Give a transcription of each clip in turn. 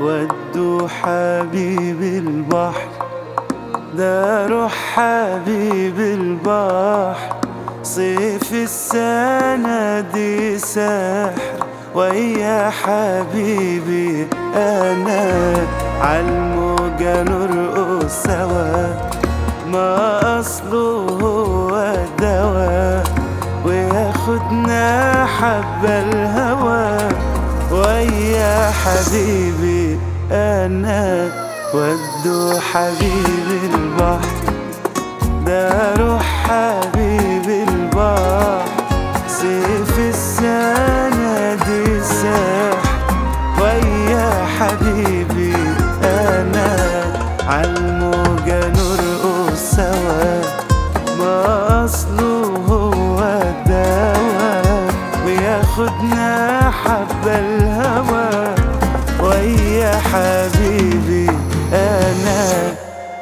ودوا حبيب البحر ده روح حبيب البحر صيف السنة دي سحر ويا حبيبي أنا عالموجة نرقص سوا ما أصله هو الدواء وياخدنا حبة الهوى ويا حبيبي أنا ودوا حبيبي البحر ده روح حبيبي البحر سيف السنة دي ساح ويا حبيبي أنا عالموجة نرقص سوا ما أصله هو الدواء وياخدنا حبة الهوى ويا حبيبي أنا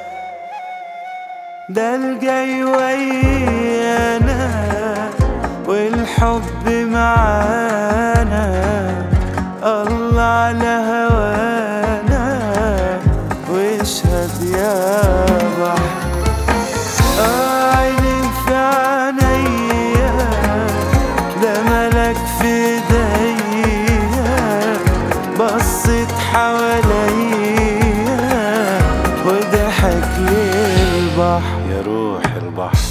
ده الجاي ويانا والحب معانا الله على هوانا واشهد يا بحر آه عيني في عينيا ده ملك في ايديا بصت حواليا وضحك لي البحر يا روح البحر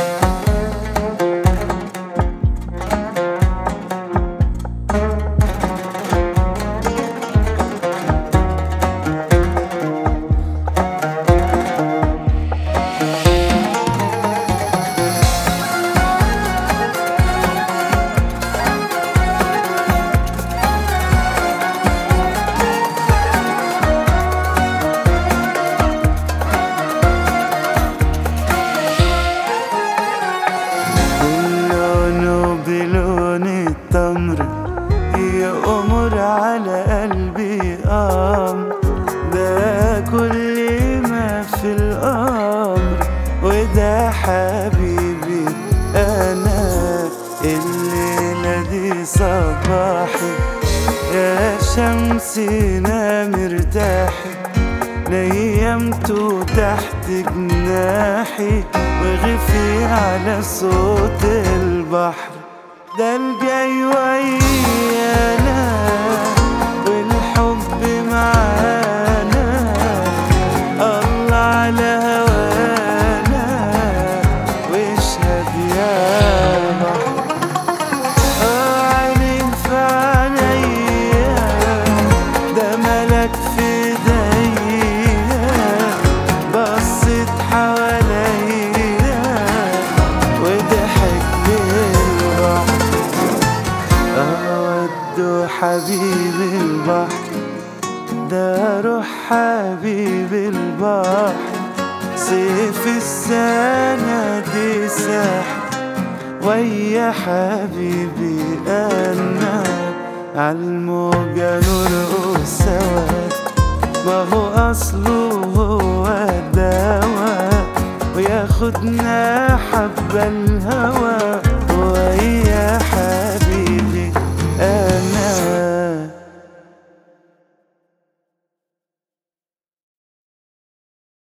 لونه بلون التمر يا أمر على قلبي قام ده كل ما في الأمر وده حبيبي أنا الليلة دي صباحي يا شمسنا مرتاحي نيمته تحت جناحي وغفي على صوت البحر ده الجاي ويانا والحب معانا الله على هوانا واشهد يا بحر آه عيني في عينيا ده ملك في ايديا بصت حواليا وضحك للبحر أودوا حبيبي البحر ده روح حبيبي البحر سيف السنة دي سحر ويا حبيبي أنا عالموجة نرقص سوا ما هو أصله هو الدواء وياخدنا حبة الهوى